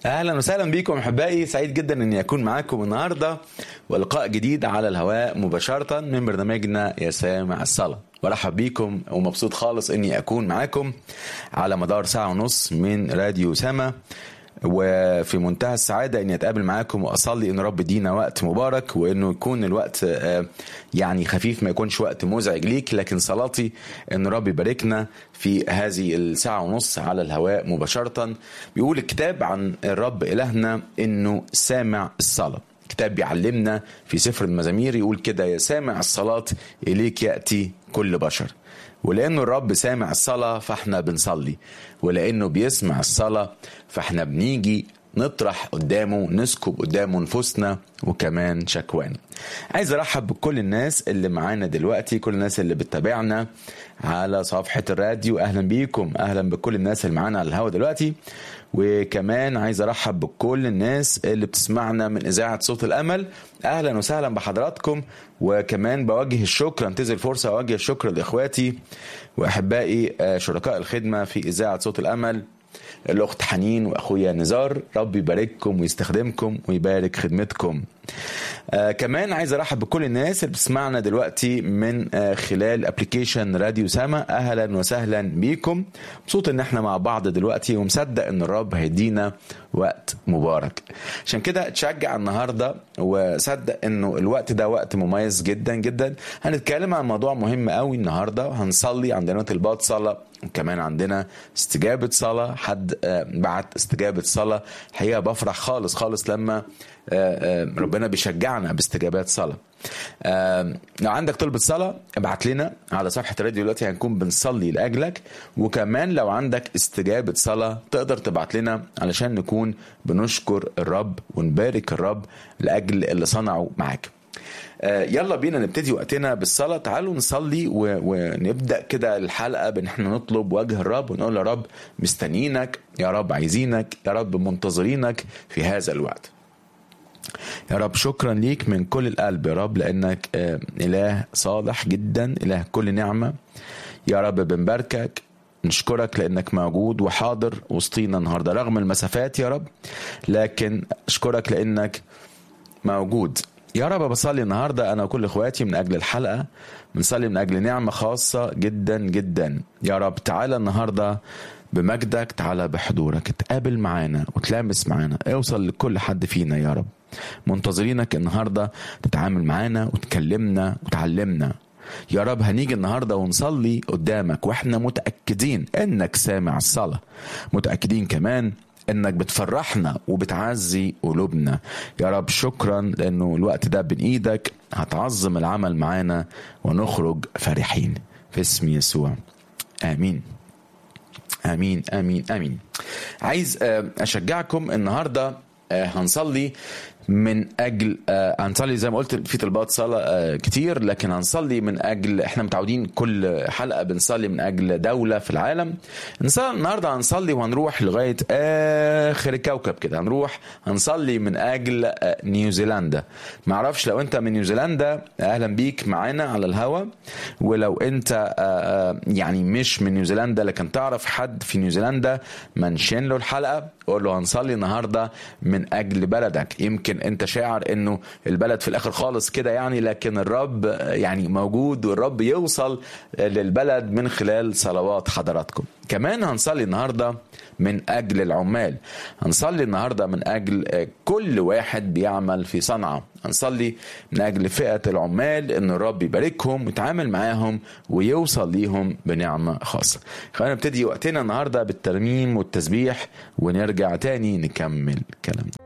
اهلا وسهلا بكم احبائي سعيد جدا اني اكون معاكم النهارده ولقاء جديد على الهواء مباشره من برنامجنا يا سامع الصلاه برحب بيكم ومبسوط خالص اني اكون معاكم على مدار ساعه ونص من راديو سما وفي منتهى السعاده اني اتقابل معاكم واصلي ان رب يدينا وقت مبارك وانه يكون الوقت يعني خفيف ما يكونش وقت مزعج ليك لكن صلاتي ان رب يباركنا في هذه الساعه ونص على الهواء مباشره بيقول الكتاب عن الرب الهنا انه سامع الصلاه كتاب بيعلمنا في سفر المزامير يقول كده يا سامع الصلاه اليك ياتي كل بشر ولانه الرب سامع الصلاه فاحنا بنصلي ولانه بيسمع الصلاه فاحنا بنيجي نطرح قدامه نسكب قدامه نفوسنا وكمان شكوانا عايز ارحب بكل الناس اللي معانا دلوقتي كل الناس اللي بتتابعنا على صفحة الراديو اهلا بيكم اهلا بكل الناس اللي معانا على الهوا دلوقتي وكمان عايز ارحب بكل الناس اللي بتسمعنا من اذاعه صوت الامل اهلا وسهلا بحضراتكم وكمان بوجه الشكر انتظر الفرصه اوجه الشكر لاخواتي واحبائي شركاء الخدمه في اذاعه صوت الامل الاخت حنين واخويا نزار ربي يبارككم ويستخدمكم ويبارك خدمتكم آه كمان عايز ارحب بكل الناس اللي بتسمعنا دلوقتي من آه خلال ابلكيشن راديو سما اهلا وسهلا بيكم مبسوط ان احنا مع بعض دلوقتي ومصدق ان الرب هيدينا وقت مبارك عشان كده اتشجع النهارده وصدق انه الوقت ده وقت مميز جدا جدا هنتكلم عن موضوع مهم قوي النهارده وهنصلي عندنا طلبات صلاه وكمان عندنا استجابة صلاة حد بعت استجابة صلاة الحقيقة بفرح خالص خالص لما ربنا بيشجعنا باستجابات صلاة لو عندك طلبة صلاة ابعت لنا على صفحة الراديو دلوقتي هنكون بنصلي لأجلك وكمان لو عندك استجابة صلاة تقدر تبعت لنا علشان نكون بنشكر الرب ونبارك الرب لأجل اللي صنعه معاك يلا بينا نبتدي وقتنا بالصلاة تعالوا نصلي ونبدأ كده الحلقة بان احنا نطلب وجه الرب ونقول يا رب مستنيينك يا رب عايزينك يا رب منتظرينك في هذا الوقت يا رب شكرا ليك من كل القلب يا رب لانك اله صالح جدا اله كل نعمة يا رب بنباركك نشكرك لانك موجود وحاضر وسطينا النهارده رغم المسافات يا رب لكن اشكرك لانك موجود يا رب بصلي النهاردة أنا وكل إخواتي من أجل الحلقة بنصلي من أجل نعمة خاصة جدا جدا يا رب تعالى النهاردة بمجدك تعالى بحضورك تقابل معانا وتلامس معانا اوصل لكل حد فينا يا رب منتظرينك النهاردة تتعامل معانا وتكلمنا وتعلمنا يا رب هنيجي النهاردة ونصلي قدامك واحنا متأكدين انك سامع الصلاة متأكدين كمان انك بتفرحنا وبتعزي قلوبنا يا رب شكرا لانه الوقت ده بين ايدك هتعظم العمل معانا ونخرج فرحين في اسم يسوع امين امين امين امين عايز اشجعكم النهارده هنصلي من اجل آه هنصلي زي ما قلت في طلبات صلاه آه كتير لكن هنصلي من اجل احنا متعودين كل حلقه بنصلي من اجل دوله في العالم النهارده هنصلي وهنروح لغايه اخر الكوكب كده هنروح هنصلي من اجل آه نيوزيلندا ما اعرفش لو انت من نيوزيلندا اهلا بيك معانا على الهوا ولو انت يعني مش من نيوزيلندا لكن تعرف حد في نيوزيلندا منشن له الحلقه قول له هنصلي النهارده من اجل بلدك يمكن يمكن انت شاعر انه البلد في الاخر خالص كده يعني لكن الرب يعني موجود والرب يوصل للبلد من خلال صلوات حضراتكم كمان هنصلي النهارده من اجل العمال هنصلي النهارده من اجل كل واحد بيعمل في صنعاء هنصلي من اجل فئه العمال ان الرب يباركهم ويتعامل معاهم ويوصل ليهم بنعمه خاصه خلينا نبتدي وقتنا النهارده بالترميم والتسبيح ونرجع تاني نكمل كلامنا